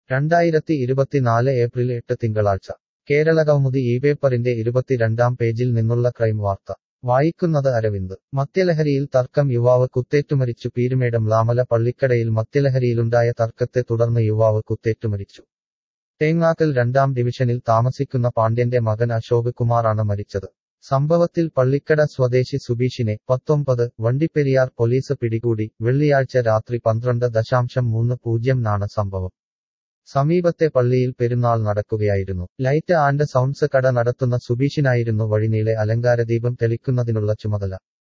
രണ്ടായിരത്തി ഇരുപത്തിനാല് ഏപ്രിൽ എട്ട് തിങ്കളാഴ്ച കേരളകൗമുദി ഈ പേപ്പറിന്റെ ഇരുപത്തിരണ്ടാം പേജിൽ നിന്നുള്ള ക്രൈം വാർത്ത വായിക്കുന്നത് അരവിന്ദ് മദ്യലഹരിയിൽ തർക്കം യുവാവ് കുത്തേറ്റുമരിച്ചു പീരുമേടം ലാമല പള്ളിക്കടയിൽ മദ്യലഹരിയിലുണ്ടായ തർക്കത്തെ തുടർന്ന് യുവാവ് കുത്തേറ്റുമരിച്ചു തേങ്ങാക്കൽ രണ്ടാം ഡിവിഷനിൽ താമസിക്കുന്ന പാണ്ഡ്യന്റെ മകൻ അശോക് കുമാറാണ് മരിച്ചത് സംഭവത്തിൽ പള്ളിക്കട സ്വദേശി സുബീഷിനെ പത്തൊമ്പത് വണ്ടിപ്പെരിയാർ പോലീസ് പിടികൂടി വെള്ളിയാഴ്ച രാത്രി പന്ത്രണ്ട് ദശാംശം മൂന്ന് പൂജ്യം നാണ് സംഭവം സമീപത്തെ പള്ളിയിൽ പെരുന്നാൾ നടക്കുകയായിരുന്നു ലൈറ്റ് ആൻഡ് സൗണ്ട്സ് കട നടത്തുന്ന സുബീഷിനായിരുന്നു വഴിനീളെ അലങ്കാരദീപം തെളിക്കുന്നതിനുള്ള ചുമതല